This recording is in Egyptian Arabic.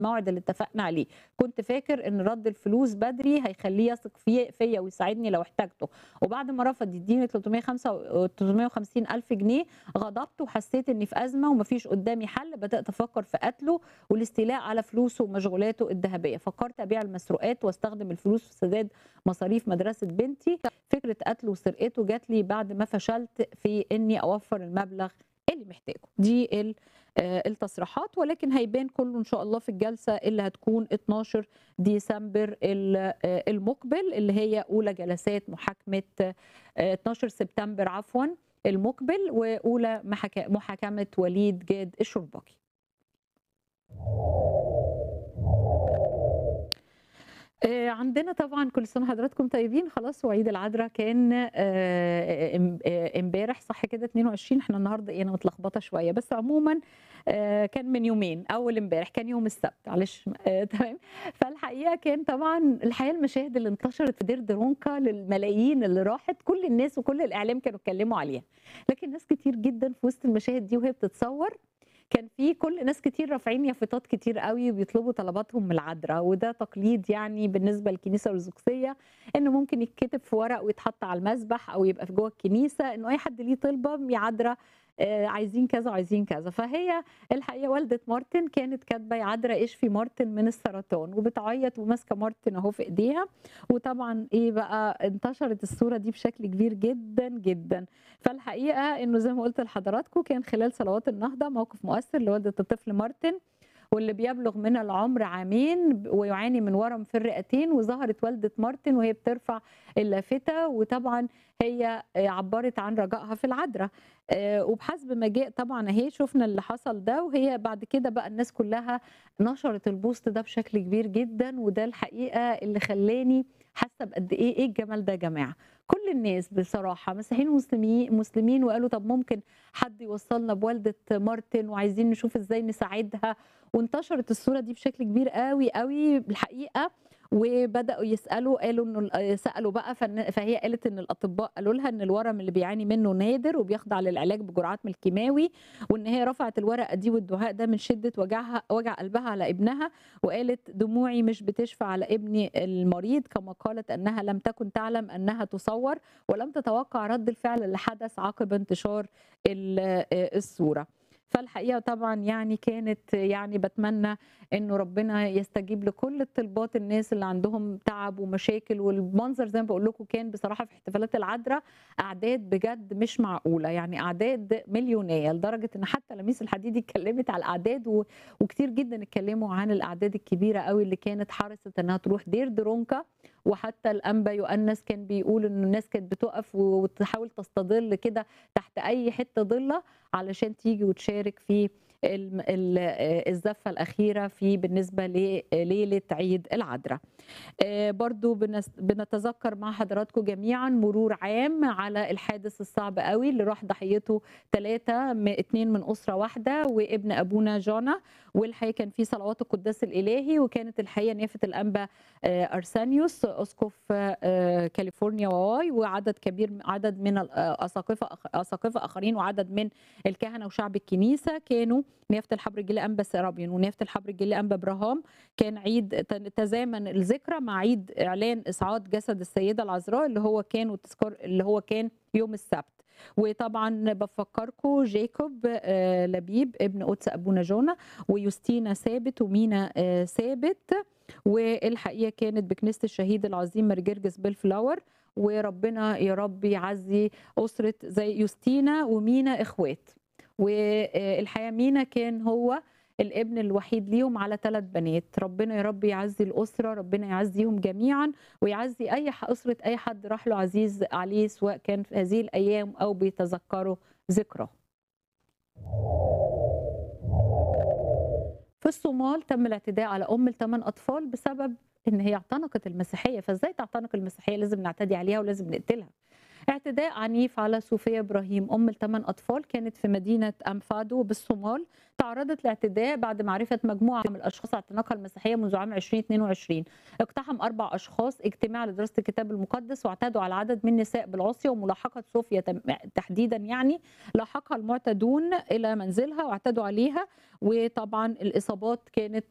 الموعد اللي اتفقنا عليه كنت فاكر ان رد الفلوس بدري هيخليه يثق في فيا ويساعدني لو احتاجته وبعد ما رفض يديني 350 الف جنيه غضبت وحسيت اني في ازمه ومفيش قدامي حل بدات افكر في قتله والاستيلاء على فلوسه ومشغولاته الذهبيه فكرت ابيع المسروقات واستخدم الفلوس في سداد مصاريف مدرسه بنتي فكره قتله وسرقته جات لي بعد ما فشلت في اني اوفر المبلغ اللي محتاجه دي ال- آه، التصريحات ولكن هيبان كله ان شاء الله في الجلسه اللي هتكون 12 ديسمبر ال- آه، المقبل اللي هي اولى جلسات محاكمه آه، 12 سبتمبر عفوا المقبل واولى محاك- محاكمه وليد جاد الشرباكي آه، عندنا طبعا كل سنه حضراتكم طيبين خلاص وعيد العذراء كان آه، ام- آه، امبارح صح كده 22 احنا النهارده ايه انا متلخبطه شويه بس عموما آه، كان من يومين اول امبارح كان يوم السبت معلش آه، تمام فالحقيقه كان طبعا الحقيقه المشاهد اللي انتشرت في دير درونكا للملايين اللي راحت كل الناس وكل الاعلام كانوا اتكلموا عليها لكن ناس كتير جدا في وسط المشاهد دي وهي بتتصور كان في كل ناس كتير رافعين يافطات كتير قوي وبيطلبوا طلباتهم من العذراء وده تقليد يعني بالنسبه للكنيسه الارثوذكسيه انه ممكن يتكتب في ورق ويتحط على المسبح او يبقى في جوه الكنيسه انه اي حد ليه طلبه يا عذراء آه، عايزين كذا وعايزين كذا فهي الحقيقه والده مارتن كانت كاتبه يا عذراء اشفي مارتن من السرطان وبتعيط وماسكه مارتن اهو في ايديها وطبعا ايه بقى انتشرت الصوره دي بشكل كبير جدا جدا فالحقيقه انه زي ما قلت لحضراتكم كان خلال صلوات النهضه موقف مؤثر لوالده الطفل مارتن واللي بيبلغ من العمر عامين ويعاني من ورم في الرئتين وظهرت والده مارتن وهي بترفع اللافته وطبعا هي عبرت عن رجائها في العذراء آه، وبحسب ما جاء طبعا اهي شفنا اللي حصل ده وهي بعد كده بقى الناس كلها نشرت البوست ده بشكل كبير جدا وده الحقيقه اللي خلاني حاسه بقد ايه ايه الجمال ده يا جماعه كل الناس بصراحه مسيحيين ومسلمين مسلمين وقالوا طب ممكن حد يوصلنا بوالده مارتن وعايزين نشوف ازاي نساعدها وانتشرت الصوره دي بشكل كبير قوي قوي بالحقيقه وبداوا يسالوا قالوا انه سالوا بقى فن- فهي قالت ان الاطباء قالوا لها ان الورم اللي بيعاني منه نادر وبيخضع للعلاج بجرعات من الكيماوي وان هي رفعت الورقه دي والدعاء ده من شده وجعها وجع قلبها على ابنها وقالت دموعي مش بتشفى على ابني المريض كما قالت انها لم تكن تعلم انها تصور ولم تتوقع رد الفعل اللي حدث عقب انتشار ال- الصوره فالحقيقه طبعا يعني كانت يعني بتمنى انه ربنا يستجيب لكل الطلبات الناس اللي عندهم تعب ومشاكل والمنظر زي ما بقول لكم كان بصراحه في احتفالات العذراء اعداد بجد مش معقوله يعني اعداد مليونيه لدرجه ان حتى لميس الحديدي اتكلمت على الاعداد و... وكتير جدا اتكلموا عن الاعداد الكبيره قوي اللي كانت حرصت انها تروح دير درونكا وحتى الانبا يؤنس كان بيقول ان الناس كانت بتقف وتحاول تستظل كده تحت اي حته ضله علشان تيجي وتشارك في الم- ال- آه، الزفه الاخيره في بالنسبه لليله عيد العذراء آه، برضو بنس- بنتذكر مع حضراتكم جميعا مرور عام على الحادث الصعب قوي اللي راح ضحيته ثلاثة اثنين من أسرة واحدة وابن أبونا جانا والحقيقة كان في صلوات القداس الإلهي وكانت الحقيقة نيافة الأنبا آه، أرسانيوس أسقف آه، كاليفورنيا وواي وعدد كبير عدد من الأساقفة أساقفة آخرين وعدد من الكهنة وشعب الكنيسة كانوا نيافة الحبر الجيلي أنبا سيرابيون ونيافة الحبر الجيلي أنبا إبراهام كان عيد تزامن الذكرى مع عيد اعلان اسعاد جسد السيده العذراء اللي هو كان والتذكار اللي هو كان يوم السبت وطبعا بفكركم جيكوب آه، لبيب ابن قدس ابونا جونا ويوستينا ثابت ومينا آه، ثابت والحقيقه كانت بكنيسه الشهيد العظيم مرجرجس بالفلاور وربنا يا رب يعزي اسره زي يوستينا ومينا اخوات والحقيقه مينا كان هو الابن الوحيد ليهم على ثلاث بنات ربنا يا رب يعزي الأسرة ربنا يعزيهم جميعا ويعزي أي ح- أسرة أي حد راح له عزيز عليه سواء كان في هذه الأيام أو بيتذكروا ذكرى في الصومال تم الاعتداء على أم لثمان أطفال بسبب إن هي اعتنقت المسيحية فإزاي تعتنق المسيحية لازم نعتدي عليها ولازم نقتلها اعتداء عنيف على صوفيا ابراهيم ام لثمان اطفال كانت في مدينه امفادو بالصومال تعرضت لاعتداء بعد معرفه مجموعه من الاشخاص اعتنقها المسيحيه منذ عام 2022 اقتحم اربع اشخاص اجتماع لدراسه الكتاب المقدس واعتادوا على عدد من النساء بالعصيه وملاحقه صوفيا تم- تحديدا يعني لاحقها المعتدون الى منزلها واعتدوا عليها وطبعا الاصابات كانت